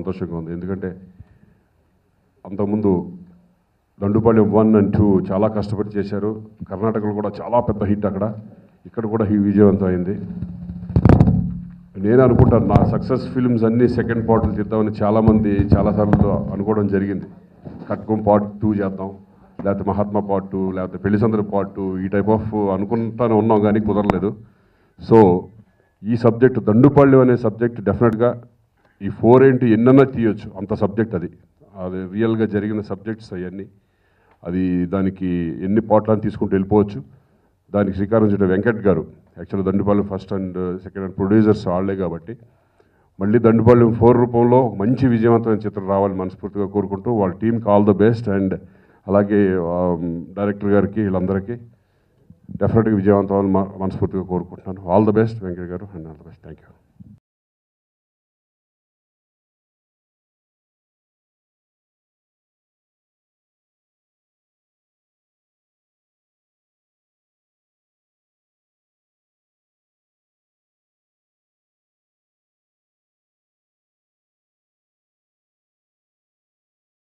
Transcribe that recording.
సంతోషంగా ఉంది ఎందుకంటే అంతకుముందు దండుపాళ్యం వన్ అండ్ టూ చాలా కష్టపడి చేశారు కర్ణాటకలో కూడా చాలా పెద్ద హిట్ అక్కడ ఇక్కడ కూడా హీ విజయవంతం అయింది నేను అనుకుంటాను నా సక్సెస్ ఫిల్మ్స్ అన్ని సెకండ్ పార్ట్లు తీద్దామని చాలామంది చాలాసార్లు అనుకోవడం జరిగింది కట్కం పార్ట్ టూ చేద్దాం లేకపోతే మహాత్మా పార్ట్ టూ లేకపోతే పెళ్లి సందరి పార్ట్ టూ ఈ టైప్ ఆఫ్ అనుకుంటానే ఉన్నాం కానీ కుదరలేదు సో ఈ సబ్జెక్ట్ దండుపాళ్యం అనే సబ్జెక్ట్ డెఫినెట్గా ఈ ఫోర్ ఏంటి ఎన్నన్నా తీయొచ్చు అంత సబ్జెక్ట్ అది అది రియల్గా జరిగిన సబ్జెక్ట్స్ అవన్నీ అది దానికి ఎన్ని పాటలను తీసుకుంటూ వెళ్ళిపోవచ్చు దానికి శ్రీకారం చుట్టే వెంకట్ గారు యాక్చువల్గా Dandupalyam first and second and producers వాళ్ళే కాబట్టి మళ్ళీ దండుపాలెం ఫోర్ రూపంలో ఒక మంచి విజయవంతమైన చిత్రం రావాలని మనస్ఫూర్తిగా కోరుకుంటూ వాళ్ళ టీంకి ఆల్ ద బెస్ట్ అండ్ అలాగే డైరెక్టర్ గారికి వీళ్ళందరికీ డెఫినెట్గా విజయవంతం అవ్వాలని మ- మనస్ఫూర్తిగా కోరుకుంటున్నాను ఆల్ ద బెస్ట్ వెంకట్ గారు and all the best thank you